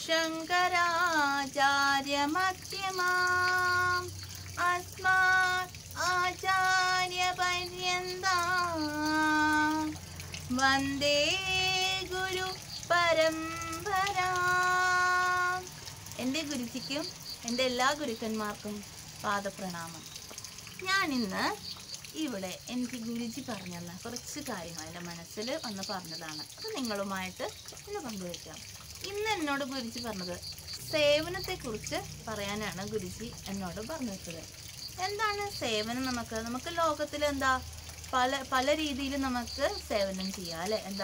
ശങ്കരാചാര്യമധ്യമാം അസ്മാത് ആചാര്യപര്യന്താ വന്ദേ ഗുരു പരമ്പര എൻ്റെ ഗുരുജിക്കും എൻ്റെ എല്ലാ ഗുരുക്കന്മാർക്കും പാദപ്രണാമം ഞാൻ ഇന്ന് ഇവിടെ എനിക്ക് ഗുരുജി പറഞ്ഞു തന്ന കുറച്ച് കാര്യങ്ങൾ എൻ്റെ മനസ്സിൽ വന്ന് പറഞ്ഞതാണ് അത് നിങ്ങളുമായിട്ട് ഇന്ന് പങ്കുവയ്ക്കാം ഇന്ന് എന്നോട് ഗുരുജി പറഞ്ഞത് സേവനത്തെക്കുറിച്ച് പറയാനാണ് ഗുരുജി എന്നോട് പറഞ്ഞു വെച്ചത് എന്താണ് സേവനം നമുക്ക് നമുക്ക് ലോകത്തിൽ എന്താ പല പല രീതിയിൽ നമുക്ക് സേവനം ചെയ്യാം അല്ലേ എന്താ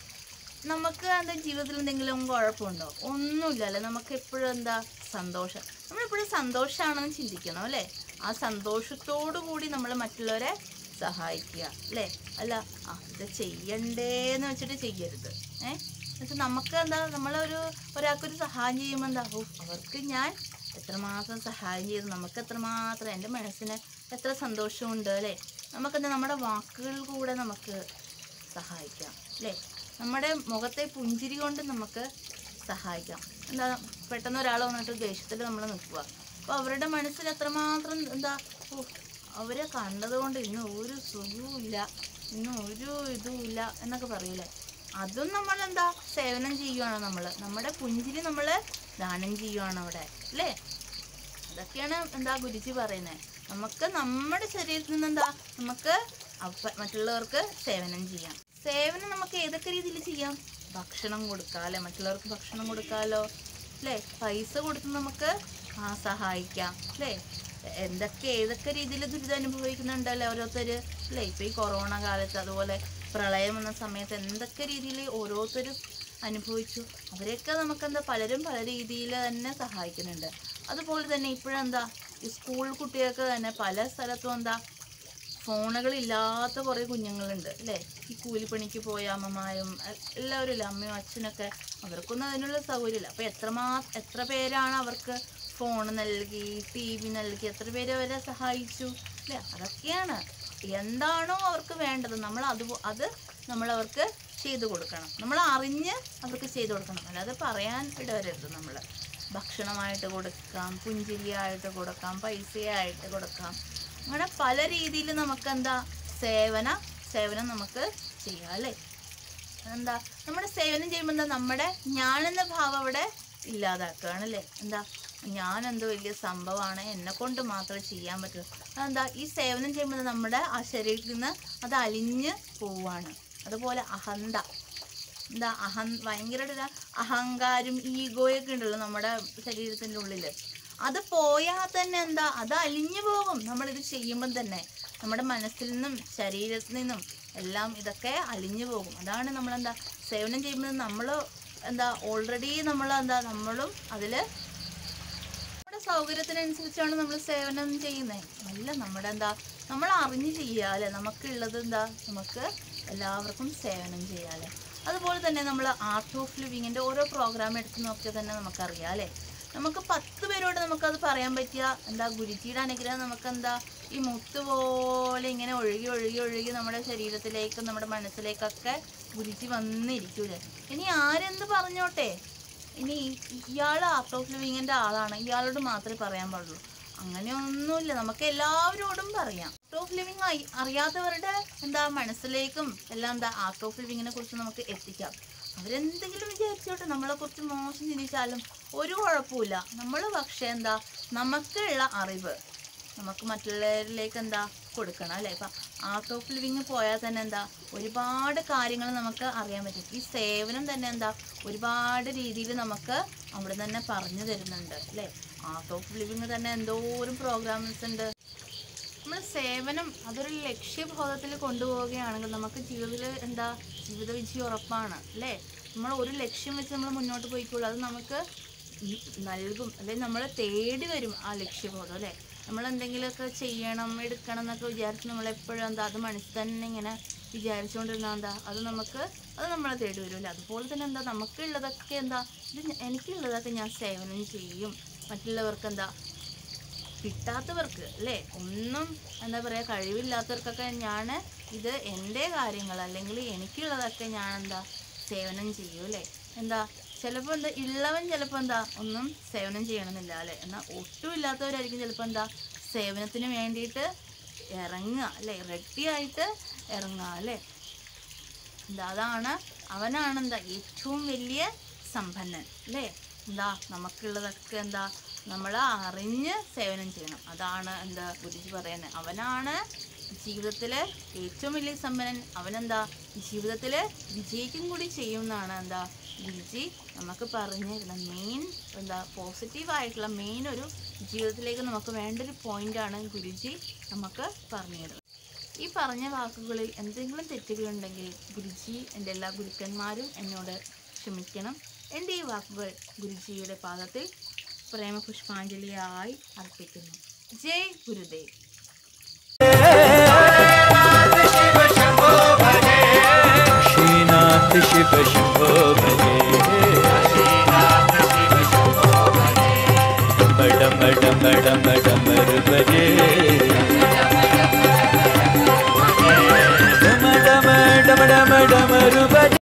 നമുക്ക് എന്താ ജീവിതത്തിൽ എന്തെങ്കിലും കുഴപ്പമുണ്ടോ ഒന്നുമില്ലല്ലേ നമുക്ക് എപ്പോഴും എന്താ സന്തോഷം നമ്മളെപ്പോഴും സന്തോഷമാണെന്ന് ചിന്തിക്കണം അല്ലേ ആ സന്തോഷത്തോടു കൂടി നമ്മൾ മറ്റുള്ളവരെ സഹായിക്കുക അല്ലേ അല്ല ആ ഇത് ചെയ്യണ്ടേന്ന് വെച്ചിട്ട് ചെയ്യരുത് ഏ എന്നുവെച്ചാൽ നമുക്ക് എന്താ നമ്മളൊരു ഒരാൾക്കൊരു സഹായം ചെയ്യുമ്പോൾ എന്താ ഓ അവർക്ക് ഞാൻ എത്രമാത്രം സഹായം ചെയ്തു നമുക്ക് എത്രമാത്രം എൻ്റെ മനസ്സിന് എത്ര സന്തോഷമുണ്ട് അല്ലേ നമുക്കെന്താ നമ്മുടെ വാക്കുകൾ കൂടെ നമുക്ക് സഹായിക്കാം അല്ലേ നമ്മുടെ മുഖത്തെ പുഞ്ചിരി കൊണ്ട് നമുക്ക് സഹായിക്കാം എന്താ പെട്ടെന്ന് ഒരാൾ വന്നിട്ട് ദേഷ്യത്തിൽ നമ്മൾ നിൽക്കുക അപ്പോൾ അവരുടെ മനസ്സിൽ എത്രമാത്രം എന്താ ഓ അവരെ കണ്ടത് കൊണ്ട് ഇന്ന് ഒരു സുഖവുമില്ല ഇന്ന് ഒരു ഇതുമില്ല എന്നൊക്കെ പറയൂലേ അതും നമ്മൾ എന്താ സേവനം ചെയ്യുവാണ് നമ്മൾ നമ്മുടെ പുഞ്ചിരി നമ്മൾ ദാനം ചെയ്യുവാണ് അവിടെ അല്ലേ അതൊക്കെയാണ് എന്താ ഗുരുജി പറയുന്നത് നമുക്ക് നമ്മുടെ ശരീരത്തിൽ നിന്ന് എന്താ നമുക്ക് അപ്പ- മറ്റുള്ളവർക്ക് സേവനം ചെയ്യാം സേവനം നമുക്ക് ഏതൊക്കെ രീതിയിൽ ചെയ്യാം ഭക്ഷണം കൊടുക്കാം അല്ലെ മറ്റുള്ളവർക്ക് ഭക്ഷണം കൊടുക്കാമല്ലോ അല്ലേ പൈസ കൊടുത്ത് നമുക്ക് ആ സഹായിക്കാം അല്ലേ എന്തൊക്കെ ഏതൊക്കെ രീതിയിൽ ദുരിതം അനുഭവിക്കുന്നുണ്ടല്ലേ ഓരോരുത്തർ അല്ലേ ഇപ്പൊ ഈ കൊറോണ കാലത്ത് അതുപോലെ പ്രളയം വന്ന സമയത്ത് എന്തൊക്കെ രീതിയിൽ ഓരോരുത്തരും അനുഭവിച്ചു അവരെയൊക്കെ നമുക്കെന്താ പലരും പല രീതിയിൽ തന്നെ സഹായിക്കുന്നുണ്ട് അതുപോലെ തന്നെ ഇപ്പോഴെന്താ ഈ സ്കൂൾ കുട്ടികൾക്ക് തന്നെ പല സ്ഥലത്തും എന്താ ഫോണുകളില്ലാത്ത കുറേ കുഞ്ഞുങ്ങളുണ്ട് അല്ലേ ഈ കൂലിപ്പണിക്ക് പോയ അമ്മമാരും എ- എല്ലാവരും ഇല്ല അമ്മയും അച്ഛനൊക്കെ അവർക്കൊന്നും അതിനുള്ള സൗകര്യമില്ല അപ്പോൾ എത്രമാ എത്ര പേരാണ് അവർക്ക് ഫോൺ നൽകി ടി വി നൽകി എത്ര പേര് അവരെ സഹായിച്ചു അല്ലേ അതൊക്കെയാണ് എന്താണോ അവർക്ക് വേണ്ടത് നമ്മൾ അത് അത് നമ്മൾ അവർക്ക് ചെയ്തു കൊടുക്കണം നമ്മൾ അറിഞ്ഞ് അവർക്ക് ചെയ്തു കൊടുക്കണം അല്ലാതെ പറയാൻ ഇടവരരുത് നമ്മൾ ഭക്ഷണമായിട്ട് കൊടുക്കാം പുഞ്ചിരിയായിട്ട് കൊടുക്കാം പൈസയായിട്ട് കൊടുക്കാം അങ്ങനെ പല രീതിയിൽ നമുക്ക് എന്താ സേവന സേവനം നമുക്ക് ചെയ്യാം അല്ലേ എന്താ നമ്മുടെ സേവനം ചെയ്യുമ്പോൾ എന്താ നമ്മുടെ ഞാനെന്ന ഭാവം അവിടെ ഇല്ലാതാക്കുകയാണ് അല്ലേ എന്താ ഞാൻ എന്തോ വലിയ സംഭവമാണ് എന്നെ കൊണ്ട് മാത്രമേ ചെയ്യാൻ പറ്റൂ അതെന്താ ഈ സേവനം ചെയ്യുമ്പോൾ നമ്മുടെ ആ ശരീരത്തിൽ നിന്ന് അത് അലിഞ്ഞ് പോവാണ് അതുപോലെ അഹന്ത എന്താ അഹം ഭയങ്കരമായിട്ട് അഹങ്കാരം ഈഗോയൊക്കെ ഉണ്ടല്ലോ നമ്മുടെ ശരീരത്തിൻ്റെ ഉള്ളിൽ അത് പോയാൽ തന്നെ എന്താ അത് അലിഞ്ഞു പോകും നമ്മളിത് ചെയ്യുമ്പം തന്നെ നമ്മുടെ മനസ്സിൽ നിന്നും ശരീരത്തിൽ നിന്നും എല്ലാം ഇതൊക്കെ അലിഞ്ഞു പോകും അതാണ് നമ്മളെന്താ സേവനം ചെയ്യുമ്പോൾ നമ്മൾ എന്താ ഓൾറെഡി നമ്മൾ എന്താ നമ്മളും അതിൽ നമ്മുടെ സൗകര്യത്തിനനുസരിച്ചാണ് നമ്മൾ സേവനം ചെയ്യുന്നത് അല്ല നമ്മുടെ എന്താ നമ്മൾ അറിഞ്ഞ് ചെയ്യുക അല്ലേ നമുക്കുള്ളത് എന്താ നമുക്ക് എല്ലാവർക്കും സേവനം ചെയ്യാം അല്ലേ അതുപോലെ തന്നെ നമ്മൾ ആർട്ട് ഓഫ് ലിവിങ്ങിൻ്റെ ഓരോ പ്രോഗ്രാം എടുത്ത് നോക്കിയാൽ തന്നെ നമുക്കറിയാം അല്ലേ നമുക്ക് പത്ത് പേരോട് നമുക്കത് പറയാൻ പറ്റിയ എന്താ ഗുരുജിയുടെ അനുഗ്രഹം നമുക്കെന്താ ഈ മുത്ത് പോലെ ഇങ്ങനെ ഒഴുകി ഒഴുകി ഒഴുകി നമ്മുടെ ശരീരത്തിലേക്കും നമ്മുടെ മനസ്സിലേക്കൊക്കെ ഗുരുജി വന്നിരിക്കൂലേ ഇനി ആരെന്ത് പറഞ്ഞോട്ടെ ഇനി ഇയാൾ ആർട്ട് ഓഫ് ലിവിങ്ങിൻ്റെ ആളാണ് ഇയാളോട് മാത്രമേ പറയാൻ പാടുള്ളൂ അങ്ങനെയൊന്നുമില്ല നമുക്ക് എല്ലാവരോടും പറയാം ആർട്ട് ഓഫ് ലിവിങ് അറിയാത്തവരുടെ എന്താ മനസ്സിലേക്കും എല്ലാം എന്താ ആർട്ട് ഓഫ് ലിവിങ്ങിനെ കുറിച്ച് നമുക്ക് എത്തിക്കാം അവരെന്തെങ്കിലും വിചാരിച്ചോട്ടെ നമ്മളെ കുറിച്ച് മോശം ചിന്തിച്ചാലും ഒരു കുഴപ്പമില്ല നമ്മൾ പക്ഷേ എന്താ നമുക്കുള്ള അറിവ് നമുക്ക് മറ്റുള്ളവരിലേക്ക് എന്താ കൊടുക്കണം അല്ലേ ഇപ്പം ആർട്ട് ഓഫ് ലിവിങ് പോയാൽ തന്നെ എന്താ ഒരുപാട് കാര്യങ്ങൾ നമുക്ക് അറിയാൻ പറ്റും ഈ സേവനം തന്നെ എന്താ ഒരുപാട് രീതിയിൽ നമുക്ക് അവിടെ തന്നെ പറഞ്ഞു തരുന്നുണ്ട് അല്ലേ ആർട്ട് ഓഫ് ലിവിങ് തന്നെ എന്തോരം പ്രോഗ്രാംസ് ഉണ്ട് നമ്മൾ സേവനം അതൊരു ലക്ഷ്യബോധത്തിൽ കൊണ്ടുപോവുകയാണെങ്കിൽ നമുക്ക് ജീവിതത്തിൽ എന്താ ജീവിത വിജയം ഉറപ്പാണ് അല്ലേ നമ്മൾ ഒരു ലക്ഷ്യം വെച്ച് നമ്മൾ മുന്നോട്ട് പോയിക്കോളൂ അത് നമുക്ക് ഈ- നൽകും അല്ലെങ്കിൽ നമ്മൾ തേടി വരും ആ ലക്ഷ്യബോധം അല്ലേ നമ്മൾ എന്തെങ്കിലുമൊക്കെ ചെയ്യണം എടുക്കണം എന്നൊക്കെ വിചാരിച്ച് നമ്മൾ എപ്പോഴും എന്താ അത് മനസ്സിൽ തന്നെ ഇങ്ങനെ വിചാരിച്ചുകൊണ്ടിരുന്നാൽ എന്താ അത് നമുക്ക് അത് നമ്മളെ തേടി വരുമല്ലോ അതുപോലെ തന്നെ എന്താ നമുക്കുള്ളതൊക്കെ എന്താ ഇത് ഞ- എനിക്കുള്ളതൊക്കെ ഞാൻ സേവനം ചെയ്യും മറ്റുള്ളവർക്ക് എന്താ കിട്ടാത്തവർക്ക് അല്ലേ ഒന്നും എന്താ പറയുക കഴിവില്ലാത്തവർക്കൊക്കെ ഞാൻ ഇത് എൻ്റെ കാര്യങ്ങൾ അല്ലെങ്കിൽ എനിക്കുള്ളതൊക്കെ ഞാൻ എന്താ സേവനം ചെയ്യും അല്ലേ എന്താ ചിലപ്പോൾ എന്താ ഉള്ളവൻ ചിലപ്പോൾ എന്താ ഒന്നും സേവനം ചെയ്യണമെന്നില്ല അല്ലേ എന്നാൽ ഒട്ടും ഇല്ലാത്തവരായിരിക്കും ചിലപ്പോൾ എന്താ സേവനത്തിന് വേണ്ടിയിട്ട് ഇറങ്ങുക അല്ലേ റെഡിയായിട്ട് ഇറങ്ങുക അല്ലേ എന്താ അതാണ് അവനാണ് എന്താ ഏറ്റവും വലിയ സമ്പന്നൻ അല്ലേ എന്താ നമുക്കുള്ളതൊക്കെ എന്താ നമ്മൾ അറിഞ്ഞ് സേവനം ചെയ്യണം അതാണ് എന്താ ഗുരുജി പറയുന്നത് അവനാണ് ജീവിതത്തിലെ ഏറ്റവും വലിയ സമ്പന്നൻ അവനെന്താ ജീവിതത്തിൽ വിജയിക്കും കൂടി ചെയ്യുമെന്നാണ് എന്താ ഗുരുജി നമുക്ക് പറഞ്ഞു തരുന്നത് മെയിൻ എന്താ പോസിറ്റീവായിട്ടുള്ള മെയിൻ ഒരു ജീവിതത്തിലേക്ക് നമുക്ക് വേണ്ട ഒരു പോയിന്റാണ് ഗുരുജി നമുക്ക് പറഞ്ഞു തരുന്നത് ഈ പറഞ്ഞ വാക്കുകളിൽ എന്തെങ്കിലും തെറ്റുകളുണ്ടെങ്കിൽ ഗുരുജി എൻ്റെ എല്ലാ ഗുരുക്കന്മാരും എന്നോട് ക്ഷമിക്കണം എൻ്റെ ഈ വാക്കുകൾ ഗുരുജിയുടെ പാദത്തിൽ പ്രേമപുഷ്പാഞ്ജലിയായി അർപ്പിക്കുന്നു ജയ് ഗുരുദേവ് श्रीनाथ शिव शम्भो भजे डम डम डम डम डमरु भजे